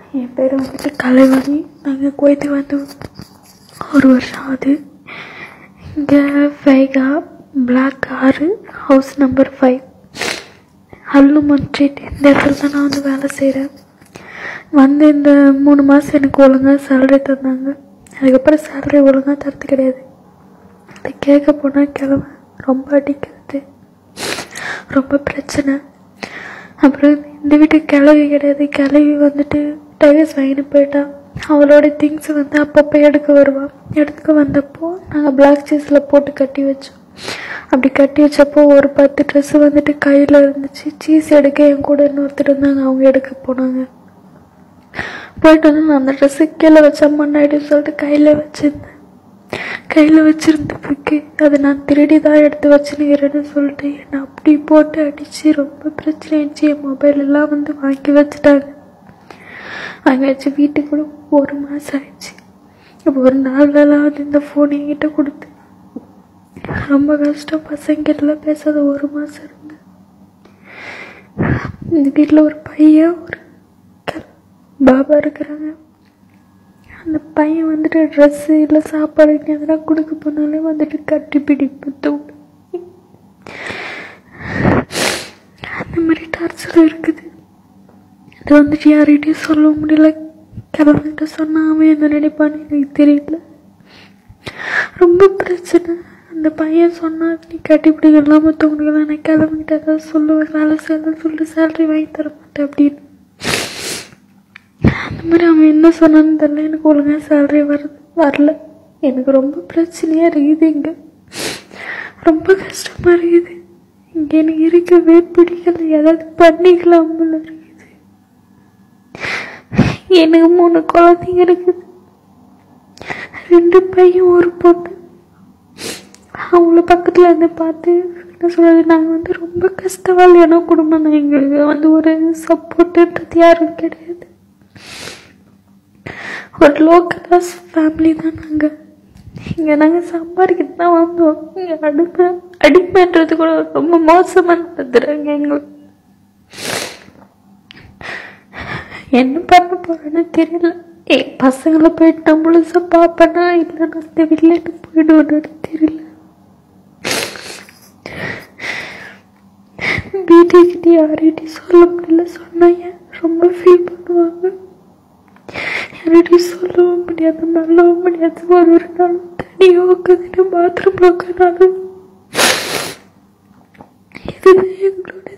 என் பேர் வந்துட்டு கலைவாணி நாங்கள் குவைத்து வந்து ஒரு வருஷம் ஆகுது இங்கே ஃபைகா black car house number five அல்லுமன் ஸ்ட்ரீட் இந்த இடத்துல தான் நான் வந்து வேலை செய்கிறேன் வந்து இந்த மூணு மாதம் எனக்கு ஒழுங்காக சேலரி தந்தாங்க அதுக்கப்புறம் சேலரி ஒழுங்காக தரது கிடையாது அதை கேட்க போனால் கிழமை ரொம்ப அடிக்கிறது ரொம்ப பிரச்சனை அப்புறம் இந்த வீட்டுக்கு கிளவி கிடையாது கிளவி வந்துட்டு டைவர்ஸ் வாங்கிட்டு போயிட்டா அவளோட திங்ஸ் வந்து அப்பப்போ எடுக்க வருவான் எடுக்க வந்தப்போ நாங்கள் பிளாக் சீஸில் போட்டு கட்டி வச்சோம் அப்படி கட்டி வச்சப்போ ஒரு பத்து ட்ரெஸ்ஸு வந்துட்டு கையில் இருந்துச்சு சீஸ் எடுக்க என் கூட இன்னொருத்தர் இருந்தாங்க அவங்க எடுக்க போனாங்க போயிட்டு வந்து நான் அந்த ட்ரெஸ்ஸு கீழே வச்ச மண்ணாயிடுன்னு சொல்லிட்டு கையில் வச்சிருந்தேன் கையில் வச்சிருந்ததுக்கு அதை நான் திருடி தான் எடுத்து வச்சுனுக்கிறேன்னு சொல்லிட்டு என்னை அப்படி போட்டு அடித்து ரொம்ப பிரச்சனை ஆயிடுச்சு என் மொபைல் எல்லாம் வந்து வாங்கி வச்சுட்டாங்க வாங்கி வச்சு வீட்டுக்கு கூட ஒரு மாதம் ஆயிடுச்சு இப்போ ஒரு நாள்லாம் வந்து இந்த ஃபோன் என்கிட்ட கொடுத்து ரொம்ப கஷ்டம் பசங்கிட்டலாம் பேசாத ஒரு மாதம் இருந்தேன் இந்த வீட்டில் ஒரு பையன் ஒரு க- பாபா இருக்கிறாங்க அந்த பையன் வந்துட்டு ட்ரெஸ்ஸு இல்லை சாப்பாடு எதனா கொடுக்க போனாலே வந்துட்டு கட்டி பிடிப்பு தூண்டு அந்த மாதிரி டார்ச்சர் இருக்குது அது வந்துட்டு யார்கிட்டயும் சொல்ல முடியல கிளம்பிட்டு சொன்னா அவன் என்ன நினைப்பான்னு எனக்கு தெரியல ரொம்ப பிரச்சனை அந்த பையன் சொன்னா நீ கட்டி பிடிக்கலாம் மற்றவங்களுக்கு நான் கிளம்பிட்டு ஏதாவது சொல்லுவேன் வேலை செய்யலாம் சொல்லிட்டு சேலரி வாங்கி தர மாட்டேன் அப்படின்னு அந்த மாதிரி அவன் என்ன சொன்னான்னு தெரியல எனக்கு ஒழுங்காக சேலரி வருது வரல எனக்கு ரொம்ப பிரச்சனையாக இருக்குது இங்கே ரொம்ப கஷ்டமாக இருக்குது இங்கே எனக்கு இருக்கவே பிடிக்கல ஏதாவது பண்ணிக்கலாம் போல இருக்குது எனக்கு மூணு குழந்தைங்க இருக்குது ரெண்டு பையன் ஒரு பொண்ணு அவங்கள பக்கத்தில் இருந்து பார்த்து என்ன சொல்கிறது நாங்கள் வந்து ரொம்ப கஷ்டவாளியான குடும்பம் தான் எங்களுக்கு வந்து ஒரு சப்போர்ட்டுன்றது யாரும் கிடையாது ஒரு லோ கிளாஸ் ஃபேமிலி தான் நாங்கள் இங்கே நாங்கள் சம்பாதிக்கிட்டு தான் வந்தோம் இங்கே அடிமை அடிமைன்றது கூட ரொம்ப மோசமாக நடத்துகிறாங்க எங்களுக்கு என்ன பண்ண போறேன்னு தெரியல ஏ பசங்களை போயிட்டு நான் முழுசா பார்ப்பேனா இல்லை நான் இந்த வீட்டிலேருந்து போயிடுவேன்னு தெரியல வீட்டுக்கிட்ட யார்கிட்டையும் சொல்ல முடியல சொன்னாங்க ரொம்ப ஃபீல் பண்ணுவாங்க யார்கிட்டையும் சொல்லவும் முடியாது நல்லவும் முடியாது ஒரு ஒரு நாள் தனியாக உட்காந்துட்டு பாத்ரூமில் உட்காந்தாலும் இதுதான் எங்களோட